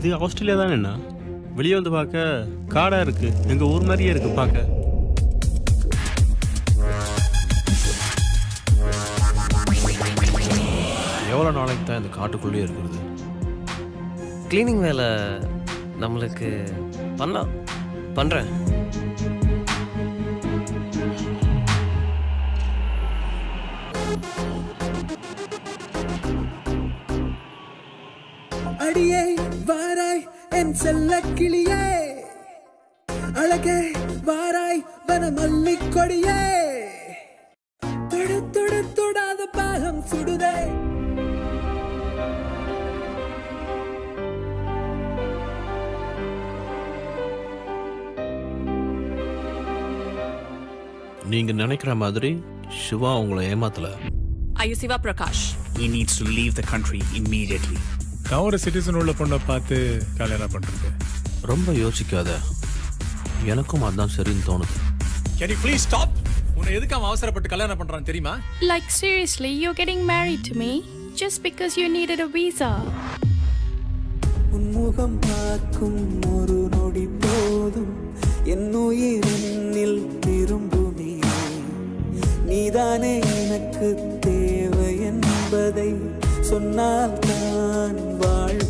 இது ஆஸ்திரேலியா தானே என்ன வெளியே வந்து பார்க்க காடாக இருக்கு எங்கள் ஊர் மாதிரியே இருக்கு பார்க்க எவ்வளோ நாளைக்கு தான் இந்த காட்டுக்குள்ளேயே இருக்கிறது க்ளீனிங் வேலை நம்மளுக்கு பண்ணலாம் பண்ணுறேன் அடியே வாராய் என் செல்ல கிளியே அழகே வாராய் வன மல்லி கொடியே தொட தொட தொடாத பாகம் சுடுதே நீங்கள் நினைக்கிற மாதிரி சிவா உங்களை ஏமாத்தல Are you Siva Prakash? He needs to leave the country immediately. நான் ஒரு சிட்டிசன் உள்ள பொண்ணை பார்த்து கல்யாணம் பண்றது ரொம்ப யோசிக்காத எனக்கும் அதான் சரின்னு தோணுது கேன் யூ ப்ளீஸ் ஸ்டாப் உன்னை எதுக்கு அவன் அவசரப்பட்டு கல்யாணம் பண்றான் தெரியுமா Like, seriously, you're getting married to me just because you needed a visa. உன்முகம் பார்க்கும் ஒரு நொடி போதும் என் உயிர் என்னில் திரும்புமே நீதானே எனக்கு தேவை என்பதை சொன்னால் தான் வாழ்